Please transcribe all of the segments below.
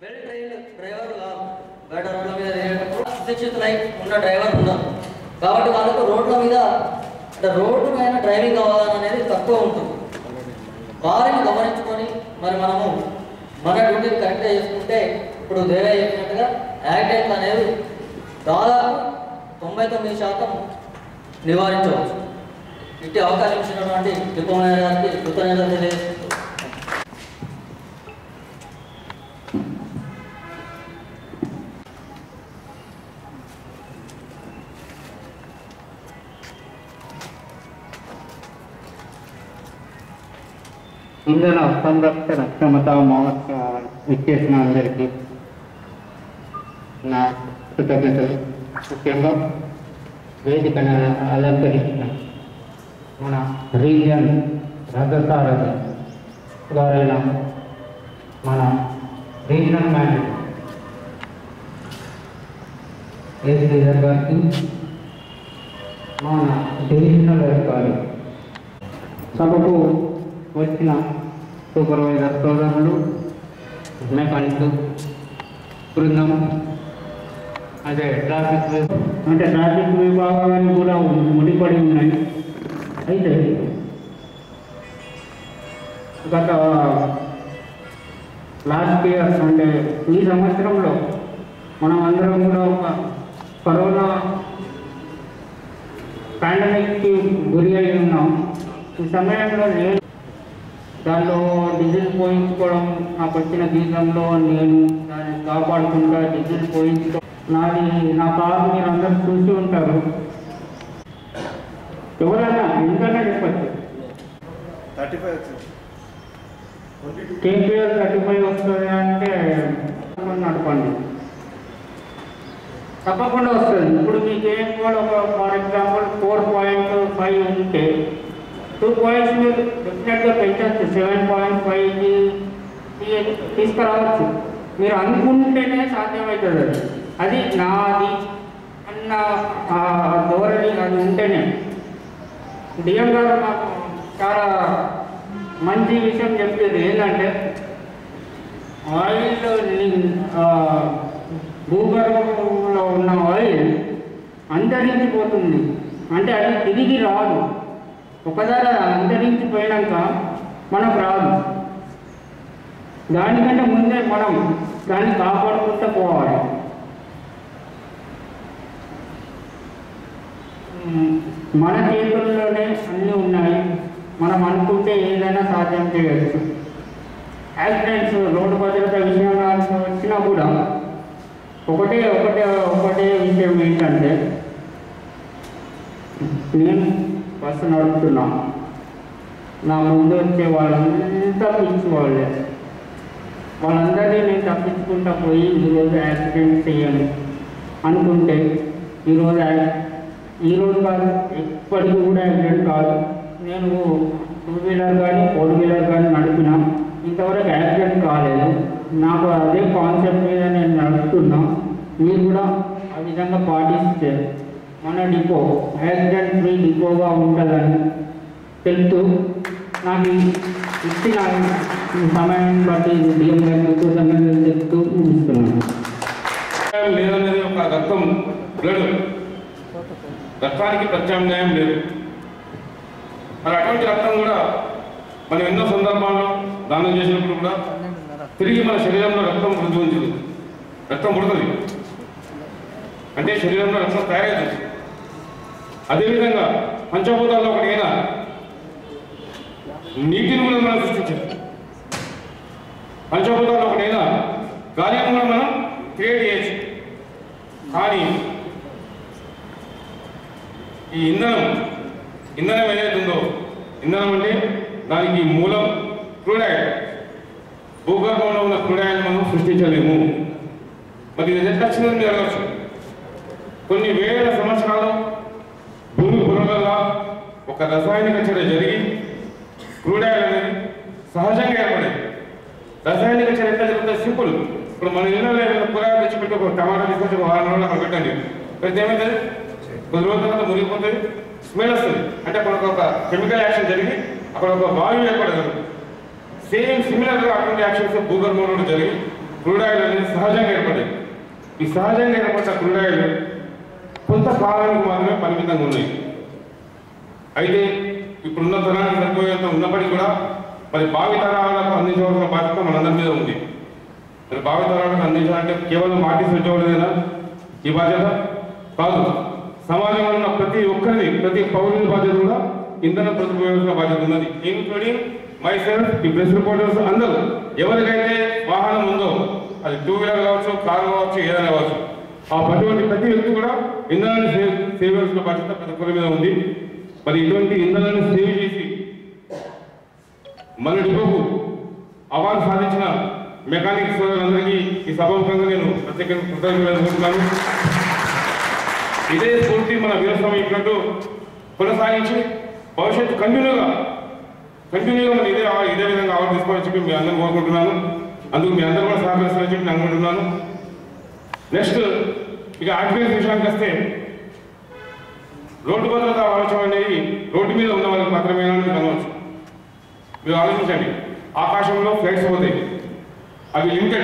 Well trained driver కాదు బయట రోడ్ల మీద తిరిగేటప్పుడు అశిక్షితులై ఉన్న డ్రైవర్ ఉన్నారు కాబట్టి వాళ్ళకు రోడ్ల మీద అంటే రోడ్డు మీద డ్రైవింగ్ అవ్వాలనేది తక్కువ ఉంటుంది వారిని గమనించుకొని మరి మనము మన డ్యూటీని కరెక్ట్గా చేసుకుంటే ఇప్పుడు దేవే చెప్పినట్టుగా యాక్సిడెంట్లు అనేవి దాదాపు తొంభై తొమ్మిది శాతం నివారించవచ్చు ఇట్టి అవకాశం ఇచ్చినటువంటి డిప్లొమా గారికి కృతజ్ఞతలు తెలియజేస్తూ ఇంధన సంరక్షణ క్షమత మహోత్సవం ఇచ్చేసిన అందరికీ నా కృతజ్ఞతలు ముఖ్యంగా వేదికను అలంకరించిన మన రీజియన్ రథసారథి గారైన మన రీజనల్ మేనేజర్ ఏ శ్రీధర్ గారికి మన డివిజనల్ అధికారి సభకు వచ్చిన సూపర్వైజర్ సోదరులు మెకానిక్ బృందం అదే ట్రాఫిక్ వి- అంటే ట్రాఫిక్ విభాగాన్ని కూడా ముడిపడి ఉన్నాయి అయితే గత లాస్ట్ ఇయర్ అంటే ఈ సంవత్సరంలో మనం అందరం కూడా ఒక కరోనా పాండమిక్కి గురి అయి ఉన్నాం ఈ సమయంలో నేను దానిలో డీజిల్ పోయించుకోవడం నాకు వచ్చిన జీతంలో నేను దాన్ని కాపాడుకుంటా డీజిల్ పోయించుకో నాది నా కారు మీరు అందరూ చూసి ఉంటారు ఎవరైనా ఎంతైనా చెప్పచ్చు థర్టీ ఫైవ్ వచ్చింది కేపీఎల్ థర్టీ ఫైవ్ వస్తుంది అంటే నడపండి తప్పకుండా వస్తుంది ఇప్పుడు మీకు ఏం కూడా ఒక for example four point five ఉంటే టూ పాయింట్స్ మీరు డెఫినెట్గా పెంచవచ్చు సెవెన్ పాయింట్ ఫైవ్కి తీసుకురావచ్చు మీరు అనుకుంటేనే సాధ్యమవుతుంది అది అది నాది అన్న ఆ ధోరణి అది ఉంటేనే డిఎం గారు నాకు చాలా మంచి విషయం చెప్పేది ఏంటంటే ఆయిల్ ఆ, భూగర్భంలో ఉన్న ఆయిల్ అంతరించిపోతుంది అంటే అది తిరిగి రాదు ఒకసారి అది అంతరించిపోయాక మనకు రాదు దానికంటే ముందే మనం దాన్ని కాపాడుకుంటూ పోవాలి మ్, మన చేతుల్లోనే అన్నీ ఉన్నాయి మనం అనుకుంటే ఏదైనా సాధ్యం చేయవచ్చు యాక్సిడెంట్స్ రోడ్డు భద్రత విషయంలో వచ్చినా కూడా ఒకటే ఒకటే ఒకటే విషయం ఏంటంటే నేను బస్సు నడుపుతున్నా నా ముందు వచ్చే వాళ్ళంతా పిచ్చి వాళ్ళే వాళ్ళందరినీ నేను తప్పించుకుంటా పోయి ఈరోజు యాక్సిడెంట్ చేయను అనుకుంటే ఈరోజు యా- ఈరోజు కాదు ఎప్పటికీ కూడా యాక్సిడెంట్ కాదు నేను టూ వీలర్ కానీ ఫోర్ వీలర్ కానీ నడిపినా ఇంతవరకు యాక్సిడెంట్ కాలేదు నాకు అదే కాన్సెప్ట్ మీద నేను నడుపుతున్నా మీరు కూడా ఆ విధంగా పాటిస్తే మన డిపో యాక్సిడెంట్ ఫ్రీ డిపోగా ఉంటుందని తెలుపుతూ నాకు ఈ- ఇచ్చిన ఈ సమయాన్ని బట్టి డిఎం గారికి కృతజ్ఞతలు చెప్తూ ముగిస్తున్నాను ప్రత్యామ్నాయం లేదనేది ఒక రక్తం బ్లడ్ రక్తానికి ప్రత్యామ్నాయం లేదు మరి అటువంటి రక్తం కూడా మనం ఎన్నో సందర్భాల్లో దానం చేసినప్పుడు కూడా తిరిగి మన శరీరంలో రక్తం వృద్ధి ఉంచుతుంది రక్తం పుడుతుంది అంటే శరీరంలో రక్తం తయారవుతుంది అదేవిధంగా పంచభూతాల్లో ఒకటైన నీటిని కూడా మనం సృష్టించాం పంచభూతాల్లో ఒకటైన గాలిని కూడా మనం క్రియేట్ చేయొచ్చు కానీ ఈ ఇంధనం ఇంధనం ఏదైతే ఉందో ఇంధనం అంటే దానికి మూలం క్రూడ్ ఆయిల్ భూగర్భంలో ఉన్న క్రూడ్ ఆయిల్ మనం సృష్టించలేము మరి ఇది ఎట్లా వచ్చిందని మీరు అడగచ్చు కొన్ని వేల సంవత్సరాలు భూమి పురుగులలో ఒక రసాయనిక చర్య జరిగి క్రూడ్ ఆయిల్ అనేది సహజంగా ఏర్పడేది రసాయనిక చర్య ఎట్లా జరుగుతుంది సింపుల్ ఇప్పుడు మన ఇళ్ళలో ఏదైనా కూరగాయలు తెచ్చిపెట్టి ఒక టమాటా తీసుకొచ్చి ఒక వారం రోజులు అక్కడ పెట్టండి పెడితే ఏమవుతుంది కొద్ది రోజుల తర్వాత మురిగిపోతుంది స్మెల్ వస్తుంది అంటే అక్కడ ఒక కెమికల్ యాక్షన్ జరిగి అక్కడ ఒక వాయువు ఏర్పడదు సేమ్ సిమిలర్గా అటువంటి యాక్షన్స్ భూగర్భంలో కూడా జరిగి క్రూడ్ ఆయిల్ అనేది సహజంగా ఏర్పడ్డాయి ఈ సహజంగా ఏర్పడ్డ క్రూడ్ ఆయిల్ కొంత కాలానికి మాత్రమే పరిమితంగా ఉన్నాయి అయితే ఇప్పుడున్న తరానికి సరిపోయేంత ఉన్నప్పటికీ కూడా మరి భావి తరాలకు అందించవలసిన బాధ్యత మనందరి మీద ఉంది మరి భావి తరాలకు అందించాలంటే కేవలం ఆర్టీసీ ఉద్యోగులైనా ఈ బాధ్యత కాదు సమాజంలో ఉన్న ప్రతి ఒక్కరిని ప్రతి పౌరుని బాధ్యత కూడా ఇంధనం ప్రతిపోయాల్సిన బాధ్యత ఉన్నది ఇన్క్లూడింగ్ మై సెల్ఫ్ ఈ ప్రెస్ రిపోర్టర్స్ అందరూ ఎవరికైతే వాహనం ఉందో అది టూ వీలర్ కావచ్చు కారు కావచ్చు ఏదైనా కావచ్చు ఆ అటువంటి ప్రతి వ్యక్తి కూడా ఇంధనాన్ని సేవ్ సేవ్ చేయాల్సిన బాధ్యత ప్రతి ఒక్కరి మీద ఉంది మరి ఇటువంటి ఇంధనాన్ని సేవ్ చేసి మన డిపోకు అవార్డు సాధించిన మెకానిక్ సోదరులందరికీ ఈ సభాముఖంగా నేను ప్రత్యేకంగా కృతజ్ఞతలు అనుకుంటున్నాను ఇదే స్ఫూర్తి మన వీరస్వామి ఇచ్చినట్టు కొనసాగించి భవిష్యత్తు కంటిన్యూగా కంటిన్యూగా మనం ఇదే ఇదే విధంగా అవార్డు తీసుకోవాలని చెప్పి మీ అందరూ కోరుకుంటున్నాను అందుకు మీ అందరూ కూడా సహకరిస్తారని చెప్పి నేను అనుకుంటున్నాను నెక్స్ట్ ఇక ఆర్టిఫిషియల్ విషయానికి వస్తే రోడ్డు భద్రత ఆలోచన అనేది రోడ్డు మీద ఉన్న వాళ్ళకి మాత్రమే అని మీకు అనవచ్చు మీరు ఆలోచించండి ఆకాశంలో ఫ్లైట్స్ పోతాయి అవి లిమిటెడ్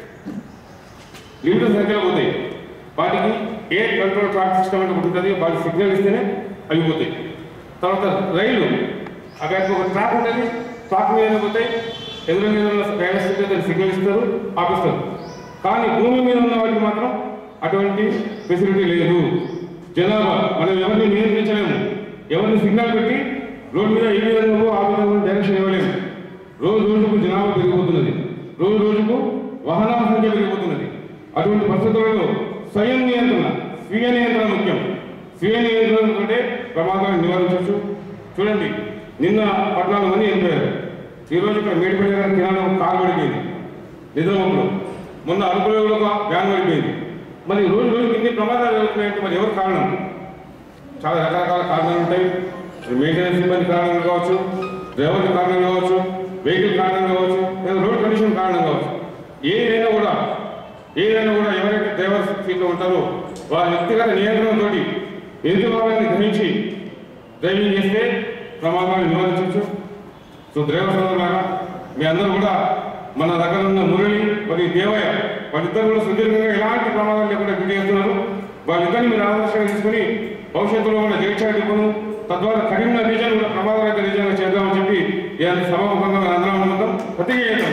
లిమిటెడ్ సంఖ్యలో పోతాయి వాటికి ఏ కంట్రోల్ ట్రాక్ సిస్టమ్ అంటే ఒకటి ఉంటుంది వాటి సిగ్నల్ ఇస్తేనే అవి పోతాయి తర్వాత రైలు అవి ఒక ట్రాక్ ఉంటుంది ట్రాక్ మీద పోతాయి ఎదురు మీద ఉన్న రైల్వే స్టేషన్ సిగ్నల్ ఇస్తారు ఆపిస్తారు కానీ భూమి మీద ఉన్న వాటికి మాత్రం అటువంటి ఫెసిలిటీ లేదు జనాభా మనం ఎవరిని నియంత్రించలేము ఎవరిని సిగ్నల్ పెట్టి రోడ్డు మీద ఈ విధంగా పో, ఆ విధంగా పో డైరెక్షన్ ఇవ్వలేము రోజు రోజుకు జనాభా పెరిగిపోతున్నది రోజు రోజుకు వాహనాల సంఖ్య పెరిగిపోతున్నది అటువంటి పరిస్థితులలో స్వయం నియంత్రణ స్వీయ నియంత్రణ ముఖ్యం స్వీయ నియంత్రణ కంటే ప్రమాదాన్ని నివారించవచ్చు చూడండి నిన్న పద్నాలుగు మంది చనిపోయారు ఈ రోజు ఇక్కడ మేడిపల్లి గారి కిరాణా కారు పడిపోయింది నిజామాబాద్లో మొన్న అరకులో ఒక వ్యాన్ పడిపోయింది మరి రోజు రోజుకి ఇన్ని ప్రమాదాలు జరుగుతున్నాయంటే మరి ఎవరు కారణం చాలా రకరకాల కారణాలు ఉంటాయి మెయింటెనెన్స్ సిబ్బంది కారణంగా కావచ్చు డ్రైవర్ కారణం కావచ్చు వెహికల్ కారణం కావచ్చు లేదా రోడ్ కండిషన్ కారణం కావచ్చు ఏదైనా కూడా ఏదైనా కూడా ఎవరైతే డ్రైవర్ సీట్లో ఉంటారో వారి వ్యక్తిగత నియంత్రణతోటి ఎదుటి భాగాన్ని గ్రహించి డ్రైవింగ్ చేస్తే ప్రమాదాన్ని నివారించవచ్చు సో డ్రైవర్ సోదరులారా మీ అందరూ కూడా మన దగ్గర ఉన్న మురళి మరియు దేవయ్య వాళ్ళిద్దరు కూడా సుదీర్ఘంగా ఎలాంటి ప్రమాదాలు లేకుండా డ్యూటీ చేస్తున్నారు వాళ్ళిద్దరిని మీరు ఆదర్శంగా తీసుకుని భవిష్యత్తులో ఉన్న జగిత్యాల డిపోను తద్వారా కరీంనగర్ రీజన్ కూడా ప్రమాదరహిత రీజన్గా చేద్దామని చెప్పి ఇలాంటి సభాముఖంగా మన అందరం అనుకుందాం ప్రతిగా చేద్దాం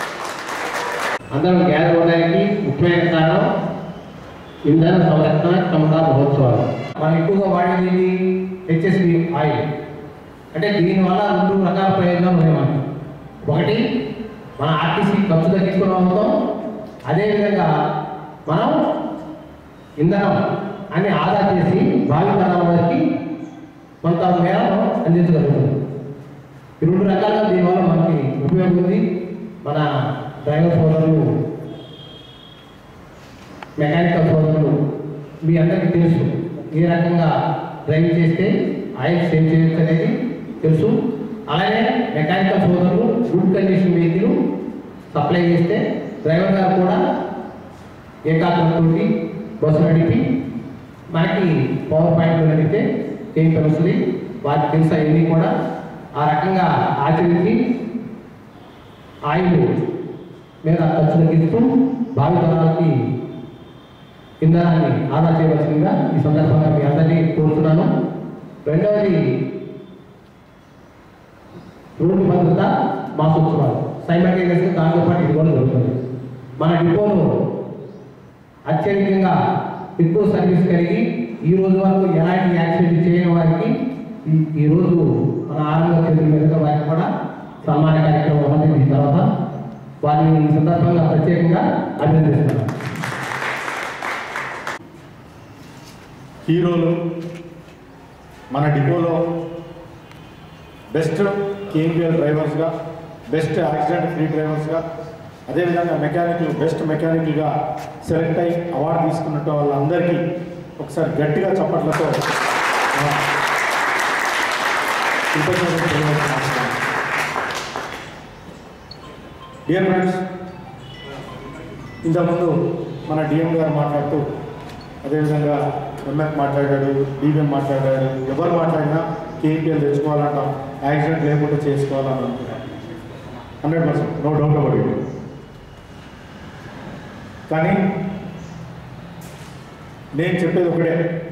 అందరం గ్యాదర్ అవడానికి ముఖ్యమైన కారణం ఇంధన సంరక్షణ క్షమతా మహోత్సవాలు మనం ఎక్కువగా వాడేది ఏంటి హెచ్ఎస్బి ఆయిల్ అంటే దీనివల్ల రెండు రకాల ప్రయోజనాలు ఉన్నాయి మనకి ఒకటి మన ఆర్టీసీ ఖర్చు తగ్గించుకున్న అవుతాం అదేవిధంగా మనం ఇంధనం అని ఆదా చేసి భావి తరాల వారికి కొంత మేర మనం అందించగలుగుతాం ఈ రెండు రకాలుగా దీనివల్ల మనకి ఉపయోగం ఉంది మన డ్రైవర్ సోదరులు మెకానికల్ సోదరులు మీ అందరికీ తెలుసు ఏ రకంగా డ్రైవ్ చేస్తే ఆయిల్ సేవ్ చేయొచ్చు అనేది తెలుసు అలాగే మెకానికల్ సోదరులు గుడ్ కండిషన్ వెహికల్ సప్లై చేస్తే డ్రైవర్ గారు కూడా ఏకాగ్రతతో బస్సు నడిపి మనకి పవర్ పాయింట్లు నడిపితే ఏం తెలుస్తుంది వారికి తెలుసు అవన్నీ కూడా ఆ రకంగా ఆచరించి ఆయిల్ మీద ఖర్చు తగ్గిస్తూ భావి తరాలకి ఇంధనాన్ని ఆదా చేయవలసిందిగా ఈ సందర్భంగా మీ అందరినీ కోరుతున్నాను రెండవది రోడ్డు భద్రత మాసోత్సవాలు సైమల్టేనియస్గా దాంతో పాటు ఇది కూడా జరుగుతుంది మన డిపోలో అత్యధికంగా ఎక్కువ సర్వీస్ కలిగి ఈ రోజు వరకు ఎలాంటి యాక్సిడెంట్ చేయని వారికి ఈ- ఈ రోజు మన ఆరోగ్య చేతుల మీదుగా వారికి కూడా సన్మాన కార్యక్రమం ఉన్నది ఈ తర్వాత వారిని ఈ సందర్భంగా ప్రత్యేకంగా అభినందిస్తున్నాను హీరోలు మన డిపోలో బెస్ట్ కేఎంపిఎల్ డ్రైవర్స్గా బెస్ట్ యాక్సిడెంట్ ఫ్రీ డ్రైవర్స్గా అదేవిధంగా మెకానికల్ బెస్ట్ మెకానికల్గా సెలెక్ట్ అయ్యి అవార్డు తీసుకున్నట్టు వాళ్ళందరికీ ఒకసారి గట్టిగా చప్పట్లతో ఆ, కృతజ్ఞతలు తెలియజేస్తున్నాను. డియర్ ఫ్రెండ్స్ ఇంతకుముందు మన డిఎం గారు మాట్లాడుతూ అదేవిధంగా ఎంఎఫ్ మాట్లాడాడు డిఎం మాట్లాడాడు ఎవరు మాట్లాడినా కేపీఎల్ తెచ్చుకోవాలంటాం యాక్సిడెంట్ లేకుండా చేసుకోవాలని అనుకుంటాం hundred percent no doubt about it కానీ నేను చెప్పేది ఒకటే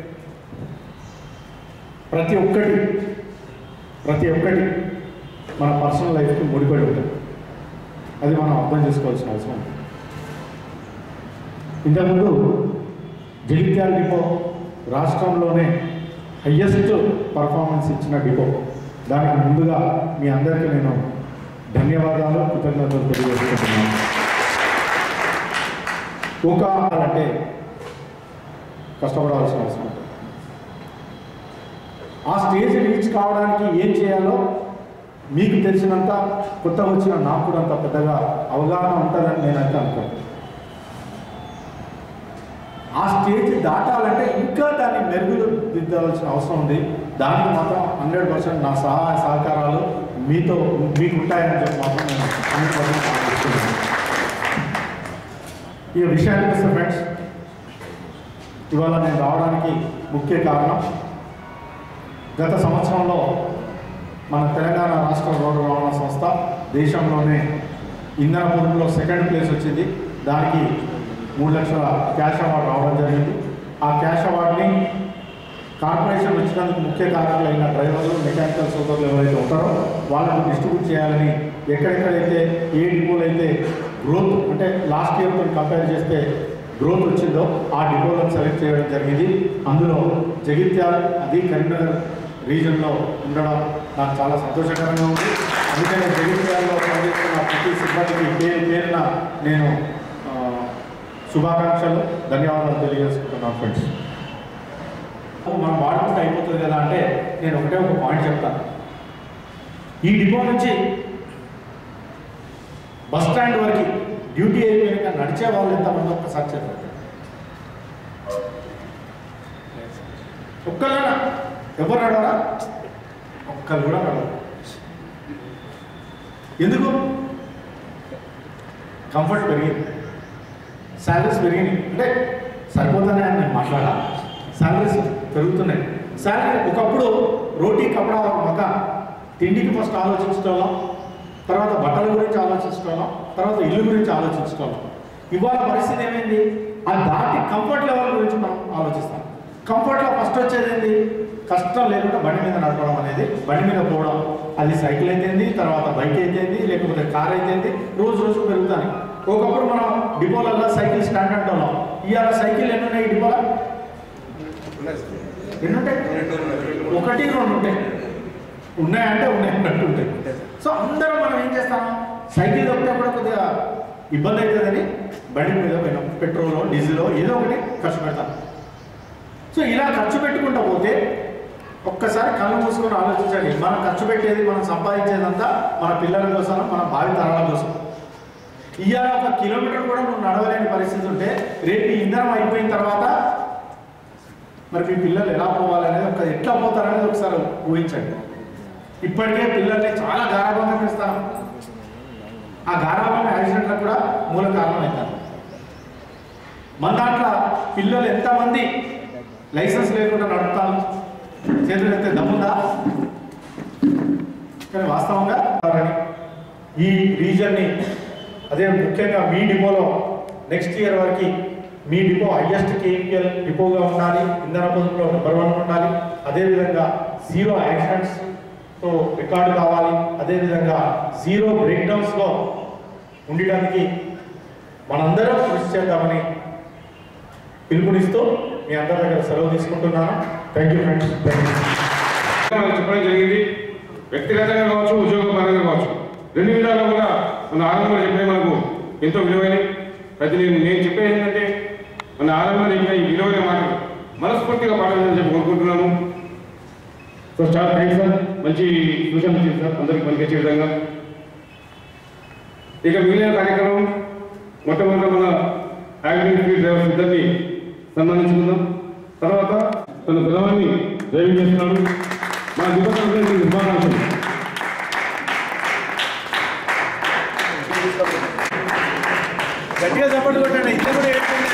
ప్రతి ఒక్కటి ప్రతి ఒక్కటి మన పర్సనల్ లైఫ్కి ముడిపడి ఉంటుంది అది మనం అర్థం చేసుకోవాల్సిన అవసరం ఉంది. ఇంతకుముందు జగిత్యాల డిపో రాష్ట్రంలోనే హయ్యెస్ట్ పర్ఫార్మెన్స్ ఇచ్చిన డిపో దానికి ముందుగా మీ అందరికీ నేను ధన్యవాదాలు కృతజ్ఞతలు తెలియజేసుకుంటున్నాను ఒక అంటే కష్టపడాల్సిన అవసరం ఉంటుంది ఆ స్టేజ్ రీచ్ కావడానికి ఏం చేయాలో మీకు తెలిసినంత కొత్తగా వచ్చిన నాకు కూడా అంత పెద్దగా అవగాహన ఉంటుందని నేనైతే అనుకోను ఆ స్టేజ్ దాటాలంటే ఇంకా దాన్ని మెరుగులు దిద్దాల్సిన అవసరం ఉంది దానికి మాత్రం హండ్రెడ్ పర్సెంట్ నా సహాయ సహకారాలు మీతో మీకు ఉంటాయని చెప్పి మాత్రం నేను హండ్రెడ్ పర్సెంట్ ఆలోచిస్తున్నాను ఈ విషయానికి వస్తే ఫ్రెండ్స్ ఇవాళ నేను రావడానికి ముఖ్య కారణం గత సంవత్సరంలో మన తెలంగాణ రాష్ట్ర రోడ్డు రవాణా సంస్థ దేశంలోనే ఇంధన పొదుపులో సెకండ్ ప్లేస్ వచ్చింది దానికి మూడు లక్షల క్యాష్ అవార్డు రావడం జరిగింది ఆ క్యాష్ అవార్డుని కార్పొరేషన్ వచ్చినందుకు ముఖ్య కారకులైన డ్రైవర్లు మెకానికల్ సోదరులు ఎవరైతే ఉంటారో వాళ్ళని డిస్ట్రిబ్యూట్ చేయాలని ఎక్కడెక్కడైతే ఏ డిపోలు అయితే గ్రోత్ అంటే లాస్ట్ ఇయర్తో కంపేర్ చేస్తే గ్రోత్ వచ్చిందో ఆ డిపోలను సెలెక్ట్ చేయడం జరిగింది అందులో జగిత్యాల అది కరీంనగర్ రీజన్లో ఉండడం నాకు చాలా సంతోషకరంగా ఉంది అందుకని జగిత్యాలలో పనిచేస్తున్న ప్రతి సిబ్బందికి పేరు పేరున నేను ఆ, శుభాకాంక్షలు ధన్యవాదాలు తెలియజేసుకుంటున్నాను ఫ్రెండ్స్ మనం వాడుకుంటే అయిపోతుంది కదా అంటే నేను ఒకటే ఒక పాయింట్ చెప్తాను ఈ డిపో నుంచి బస్ స్టాండ్ వరకు డ్యూటీ అయిపోయాక నడిచే వాళ్ళు ఎంతమంది ఒక్కసారి చెప్పండి ఒక్కళ్ళైనా ఎవరు నడవరా ఒక్కరు కూడా నడవరు ఎందుకు కంఫర్ట్ పెరిగింది శాలరీస్ పెరిగినాయి అంటే సరిపోతానే అని నేను మాట్లాడా శాలరీస్ పెరుగుతున్నాయి శాలరీ ఒకప్పుడు రోటీ కపడా మక తిండికి ఫస్ట్ ఆలోచించడం తర్వాత బట్టల గురించి ఆలోచించడం తర్వాత ఇల్లు గురించి ఆలోచించడం ఇవాళ పరిస్థితి ఏమైంది ఆ దాటి కంఫర్ట్ లెవెల్ గురించి మనం ఆలోచిస్తాం కంఫర్ట్లో ఫస్ట్ వచ్చేది ఏంది కష్టం లేకుండా బండి మీద నడపడం అనేది బండి మీద పోవడం అది సైకిల్ అయితేంది తర్వాత బైక్ అయితేంది లేకపోతే కార్ అయితేంది రోజు రోజు పెరుగుతాయి ఒకప్పుడు మనం డిపోలలో సైకిల్ స్టాండ్ అంటున్నాం ఇవాళ సైకిల్ ఎన్ని ఉన్నాయి ఈ డిపోలో ఎన్ని ఉంటాయి ఒకటి రెండు ఉంటాయి ఉన్నాయంటే ఉన్నాయి అన్నట్టు ఉంటాయి సో అందరం మనం ఏం చేస్తాం సైకిల్ దొరికితే కూడా కొద్దిగా ఇబ్బంది అవుతుందని బండి మీద పోయినాం పెట్రోల్ డీజిల్ ఏదో ఒకటి ఖర్చు పెడతాం సో ఇలా ఖర్చు పెట్టుకుంటా పోతే ఒక్కసారి కళ్ళు మూసుకొని ఆలోచించండి మనం ఖర్చు పెట్టేది మనం సంపాదించేదంతా మన పిల్లల కోసం మన భావి తరాల కోసం ఇవాళ ఒక కిలోమీటర్ కూడా నువ్వు నడవలేని పరిస్థితి ఉంటే రేపు ఈ ఇంధనం అయిపోయిన తర్వాత మరి మీ పిల్లలు ఎలా పోవాలనేది ఒక ఎట్లా పోతారనేది ఒకసారి ఊహించండి ఇప్పటికే పిల్లల్ని చాలా గారాభంగా పెంచుతాం ఆ గారాభంగా యాక్సిడెంట్లకు కూడా మూల కారణం అవుతారు మన దాంట్లో పిల్లలు ఎంతమంది లైసెన్స్ లేకుండా నడుపుతాను చేతులు ఎత్తే దమ్ముందా కానీ వాస్తవంగా ఈ రీజన్ని అదే ముఖ్యంగా మీ డిపోలో నెక్స్ట్ ఇయర్ వరకు మీ డిపో హైయెస్ట్ కేపీఎల్ డిపోగా ఉండాలి ఇంధన పొదుపులో నెంబర్ వన్ ఉండాలి అదేవిధంగా జీరో యాక్సిడెంట్స్తో రికార్డు కావాలి అదేవిధంగా జీరో బ్రేక్డౌన్స్లో ఉండడానికి మనందరం కృషి చేద్దామని పిలుపునిస్తూ మీ అందరి దగ్గర సెలవు తీసుకుంటున్నాను thank you friends thank you మనకు చెప్పడం జరిగింది వ్యక్తిగతంగా కావచ్చు ఉద్యోగపరంగా కావచ్చు రెండు విధాలు కూడా మన ఆరంభంలో చెప్పినవి మనకు ఎంతో విలువైనవి ప్రతి నేను నేను చెప్పేది ఏంటంటే మన ఆరంభంలో చెప్పిన ఈ విలువైన మాటలు మనస్ఫూర్తిగా పాడాలని చెప్పి కోరుకుంటున్నాను సో చాలా థ్యాంక్స్ సార్ మంచి సూచనలు ఇచ్చింది సార్ అందరికి పనికొచ్చే విధంగా ఇక మిగిలిన కార్యక్రమం మొట్టమొదట మన యాక్టివ్ ఫీల్డ్ డ్రైవర్స్ ఇద్దరిని సన్మానించుకుందాం తర్వాత తన పిల్లవాడిని డ్రైవింగ్ చేస్తున్నాడు మా దివ్య శుభాకాంక్షలు గట్టిగా సపోర్ట్ కొట్టండి ఇద్దరు కూడా ఏడ్చండి.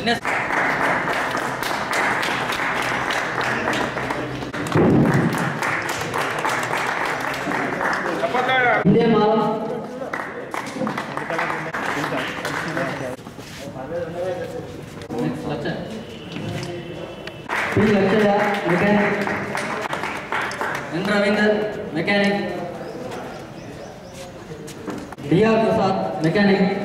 విట్నెస్ ఇందే మాలం నెక్స్ట్ లక్ష పి లక్షయ mechanic N Ravinder mechanic D R Prasad mechanic